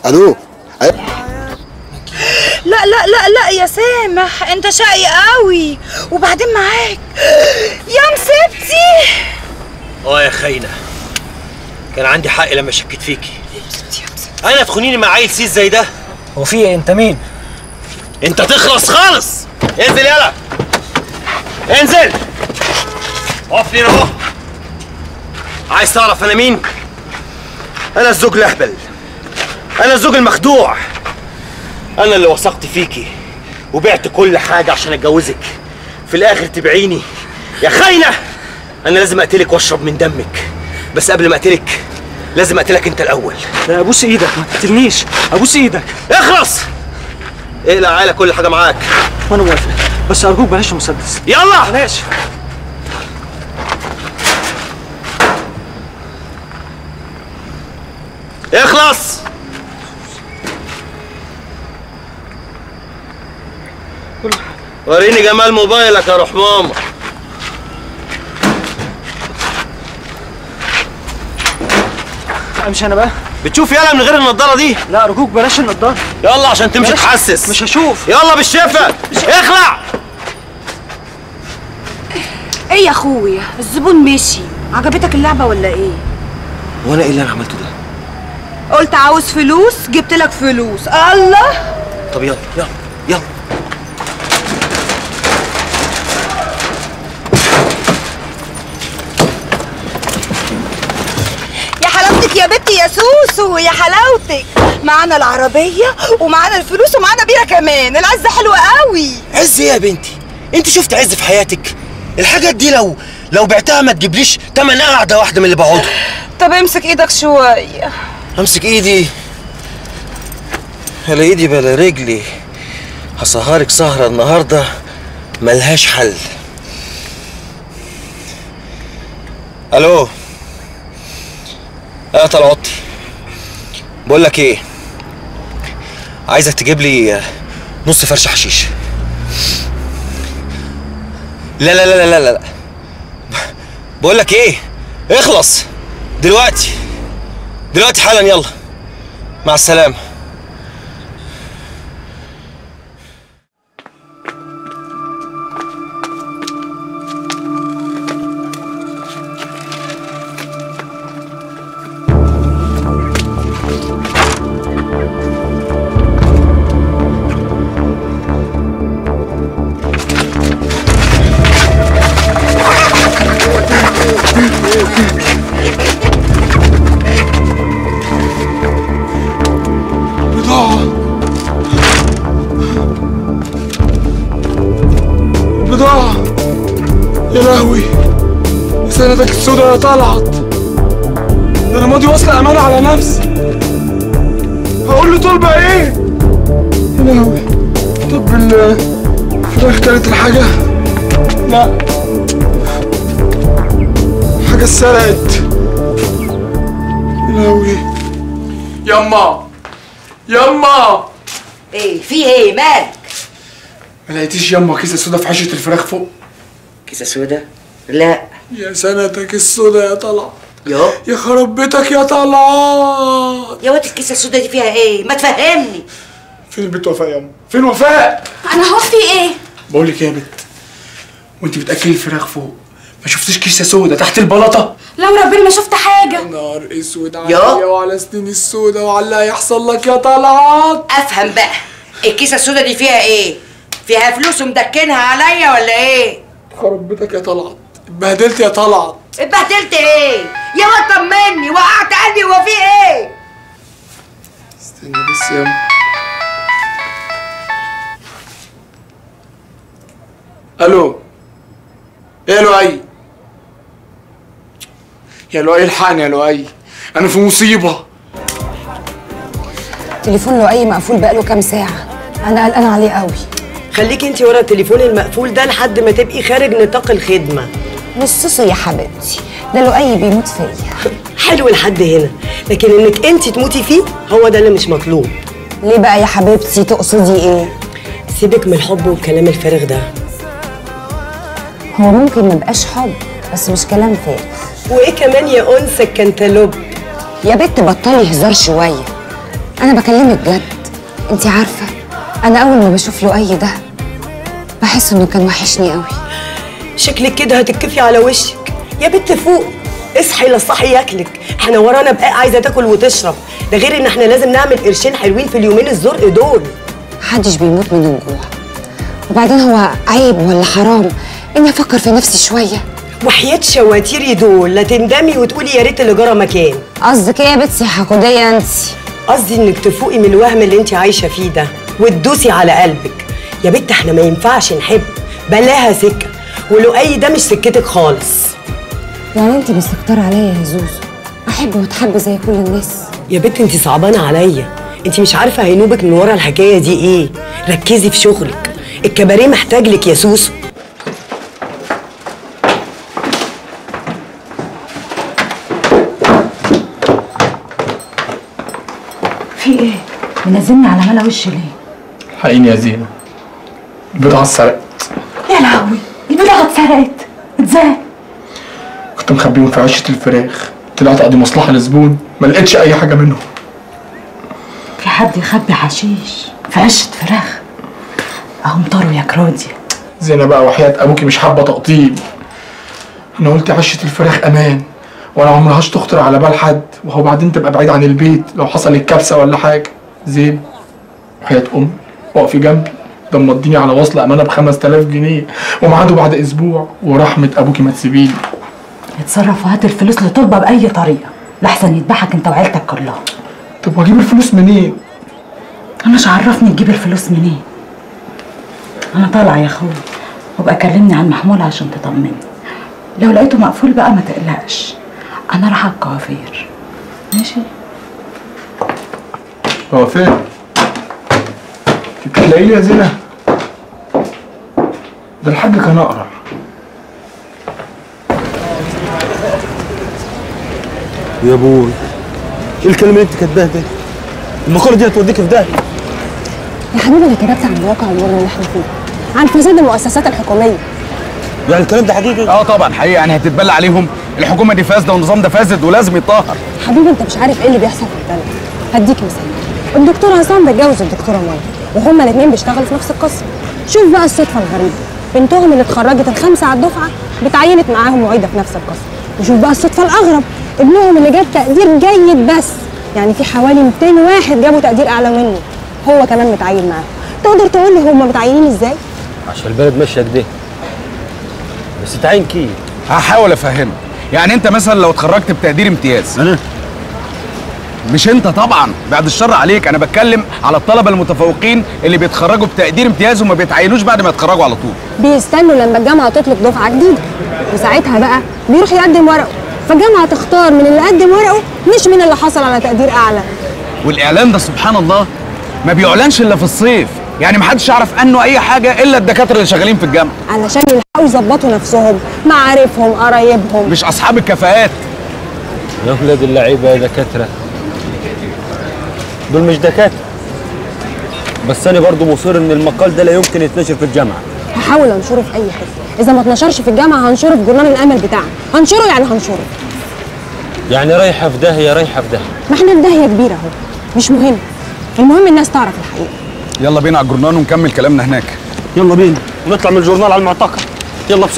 الو أيوة. لا لا لا لا يا سامح انت شقي قوي وبعدين معاك يا مصيبتي اه يا خاينه كان عندي حق لما شكيت فيكي انا تخونيني مع عيل سيس زي ده هو في ايه انت مين انت تخلص خالص انزل يلا انزل اقف لي اهو عايز تعرف انا مين انا الزوج الاهبل انا الزوج المخدوع انا اللي وثقت فيكي وبعت كل حاجه عشان اتجوزك في الاخر تبيعيني يا خاينه انا لازم اقتلك واشرب من دمك بس قبل ما اقتلك لازم اقتلك انت الاول لا ابوس ايدك ما تقتلنيش ابوس ايدك اخلص اقلع عيلة كل حاجه معاك وانا موافق بس ارجوك بلاش المسدس يلا بلاش اخلص وريني جمال موبايلك يا روح ماما امشي انا بقى بتشوف يلا من غير النضاره دي لا ارجوك بلاش النضاره يلا عشان تمشي بلاش. تحسس مش هشوف يلا بالشفا اخلع ايه يا اخويا الزبون مشي عجبتك اللعبه ولا ايه وانا ايه اللي انا عملته ده قلت عاوز فلوس جبت لك فلوس الله طب يلا يلا يلا يا حلاوتك يا بنتي يا سوسو يا حلاوتك معانا العربيه ومعانا الفلوس ومعانا بيها كمان العزه حلوه قوي عز ايه يا بنتي انت شفت عز في حياتك الحاجات دي لو لو بعتها ما تجيبليش تمن قعده واحده من اللي بقعدها طب امسك ايدك شويه امسك ايدي بلا ايدي بلا رجلي هسهرك سهرة النهاردة ملهاش حل الو اه طلعتي بقول لك ايه عايزك تجيب لي نص فرش حشيش لا لا لا لا لا لا بقول لك ايه اخلص دلوقتي دلوقتي حالا يلا مع السلامه بضاعة بضاعة يا لهوي يا سندك السودا يا طلعت ده انا ماضي وصل امانة على نفسي هقول له طلبة ايه يا لهوي طب الفراخ كانت الحاجة لا حاجة اتسرقت يا لهوي يما يما ايه في ايه مالك ما لقيتيش يما كيسة سودا في حشة الفراخ فوق كيسه سودا لا يا سنتك السودا يا طلعت يو يا خرب بيتك يا طلعت يا واد الكيسه السودا دي فيها ايه ما تفهمني فين البيت وفاء يما فين وفاء انا هو في ايه بقول لك ايه يا بت وانت بتاكلي الفراخ فوق ما شفتيش كيسة سودا تحت البلاطة لا وربنا ما شفت حاجه نار اسود يا. عليا وعلى سنين السودا وعلى اللي هيحصل لك يا طلعت افهم بقى الكيسه السودا دي فيها ايه فيها فلوس ومدكنها عليا ولا ايه خرب بيتك يا طلعت اتبهدلت يا طلعت اتبهدلت ايه يا واد طمني وقعت قلبي هو في ايه استني بس يما الو ايه يا لؤي يا لؤي الحقني يا لؤي انا في مصيبه تليفون لؤي مقفول بقاله كام ساعة أنا قلقانة عليه قوي خليكي انت ورا التليفون المقفول ده لحد ما تبقي خارج نطاق الخدمه بصصوا يا حبيبتي ده لؤي بيموت فيا حلو لحد هنا لكن انك انت تموتي فيه هو ده اللي مش مطلوب ليه بقى يا حبيبتي تقصدي إيه؟ سيبك من الحب والكلام الفارغ ده هو ممكن مبقاش حب بس مش كلام فارغ وايه كمان يا انثى الكنتالوب يا بت بطلي هزار شوية انا بكلمك جد انت عارفه انا اول ما بشوف لؤي ده بحس انه كان وحشني قوي شكلك كده هتتكفي على وشك يا بنت فوق اصحي لا الصحي ياكلك احنا ورانا بقى عايزه تاكل وتشرب ده غير ان احنا لازم نعمل قرشين حلوين في اليومين الزرق دول محدش بيموت من الجوع وبعدين هو عيب ولا حرام اني افكر في نفسي شويه وحياة شواتيري دول لا تندمي وتقولي يا ريت اللي جرى مكان قصدك ايه يا بنتي حقوديه انت قصدي انك تفوقي من الوهم اللي انت عايشه فيه ده وتدوسي على قلبك يا بنت احنا ما ينفعش نحب بلاها سكه ولؤي ده مش سكتك خالص يعني انت مستكتر عليا يا زوزو احب واتحب زي كل الناس يا بنت انت صعبانه عليا انت مش عارفه هينوبك من ورا الحكايه دي ايه ركزي في شغلك الكباريه محتاج لك يا سوسو في ايه منزلني على ملا وشي ليه حقيقي يا زينة البضاعة اتسرقت يا لهوي البضاعه اتسرقت ازاي كنت مخبيهم في عشة الفراخ طلعت اقضي مصلحة لزبون ما لقيتش اي حاجة منهم في حد يخبي حشيش في عشه فراخ اهو مطاروا يا كروديا زينة بقى وحياة ابوكي مش حابة تقطيب انا قلت عشة الفراخ امان ولا عمرهاش تخطر على بال حد وهو بعدين تبقى بعيد عن البيت لو حصلت كبسة ولا حاجة زين وحياة امي وقفي جنبي ده مضيني على وصل امانة ب 5000 جنيه وميعاده بعد اسبوع ورحمة ابوكي ما تسيبيني اتصرف وهات الفلوس لطلبة بأي طريقة لحسن يذبحك انت وعيلتك كلها طب واجيب الفلوس منين؟ انا مش عرفني تجيب الفلوس منين انا طالعة يا اخوي وابقى كلمني عن محمول عشان تطمني لو لقيته مقفول بقى ما تقلقش انا رايحة الكوافير ماشي هو فين؟ تلاقي لي يا زينة ده الحاج كان اقرع يا ابوي ايه الكلمه اللي انت كاتباها دي المقاله دي هتوديك في داهيه يا حبيبي انا كتبت عن واقع الامور اللي احنا فيه عن فساد المؤسسات الحكوميه يعني الكلام ده حقيقي اه طبعا حقيقه يعني هتتبلى عليهم الحكومه دي فاسده والنظام ده فاسد ولازم يتطهر حبيبي انت مش عارف ايه اللي بيحصل في البلد هديك مثال الدكتور عصام بيتجوز الدكتوره مايا وهما الاثنين بيشتغلوا في نفس القسم شوف بقى الصدفه الغريبه بنتهم اللي اتخرجت الخمسه على الدفعه بتعينت معاهم معيده في نفس القسم وشوف بقى الصدفه الاغرب ابنهم اللي جاب تقدير جيد بس يعني في حوالي 200 واحد جابوا تقدير اعلى منه هو كمان متعين معاهم تقدر تقول لي هما متعينين ازاي عشان البلد ماشيه كده بس تعين كيف هحاول افهمك يعني انت مثلا لو اتخرجت بتقدير امتياز انا مش انت طبعا بعد الشر عليك انا بتكلم على الطلبه المتفوقين اللي بيتخرجوا بتقدير امتياز وما بيتعينوش بعد ما يتخرجوا على طول بيستنوا لما الجامعه تطلق دفعه جديده وساعتها بقى بيروح يقدم ورقه فالجامعه تختار من اللي قدم ورقه مش من اللي حصل على تقدير اعلى والاعلان ده سبحان الله ما بيعلنش الا في الصيف يعني محدش يعرف عنه اي حاجه الا الدكاتره اللي شغالين في الجامعه علشان يلحقوا يظبطوا نفسهم معارفهم قرايبهم مش اصحاب الكفاءات يا ولاد اللعيبه يا دكاتره دول مش دكاتره بس انا برضو مصر ان المقال ده لا يمكن يتنشر في الجامعه هحاول انشره في اي حته اذا ما اتنشرش في الجامعه هنشره في جورنال الامل بتاعنا هنشره يعني هنشره يعني رايحه في داهيه رايحه في داهيه ما احنا في داهيه كبيره اهو مش مهم المهم الناس تعرف الحقيقه يلا بينا على الجرنان ونكمل كلامنا هناك يلا بينا ونطلع من الجورنال على المعتقل يلا بسرعه